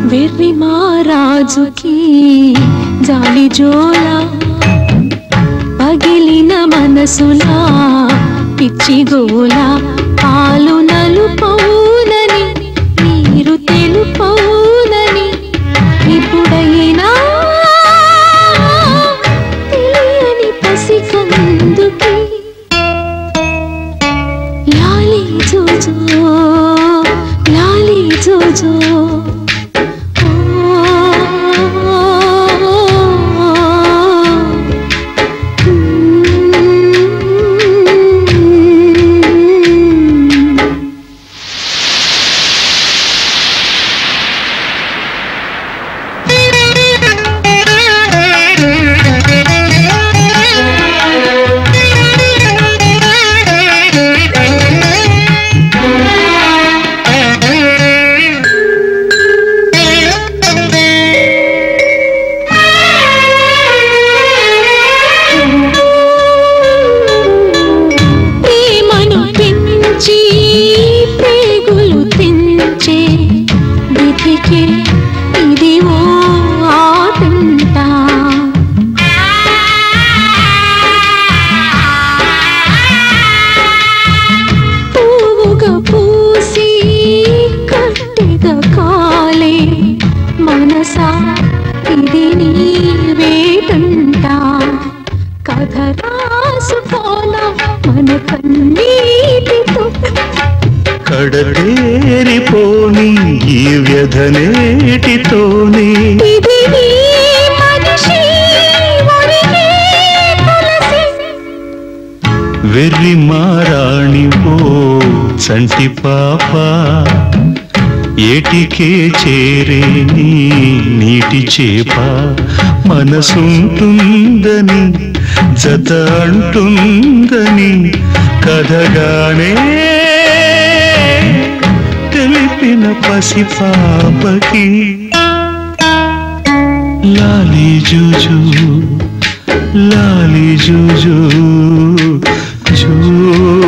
వెర్రి మారాజుకి జాలి జోల పగిలిన మనసులా పిచ్చి గోల పాలు నలుపౌనని నీరు తెలుపౌనని ఇప్పుడైనా తెలియని పసికందుకి లాలి జోజో లాలి జోజో ప్రేమను పెంచి పేగులు తెంచే విధికి ఇది ఓ ఆటంట పువ్వుగా పూసి కట్టెగా కాలే మనసా ఇది నీ వేటంట కథ రాసుకోనా మన కన్నీటితో కడతేరిపోని ఈ వ్యధనేటితోని ఇది నీ మనిషి ఒడిగే తులసి వెర్రి మారాణివో చంటి పాప ఏటికే చేరే నీ నీటి చేప మనసుంటుందని జత అంటుందని కథగానే తెలిపిన పసిపాపకి లాలి జూజు లాలి జూజు జూ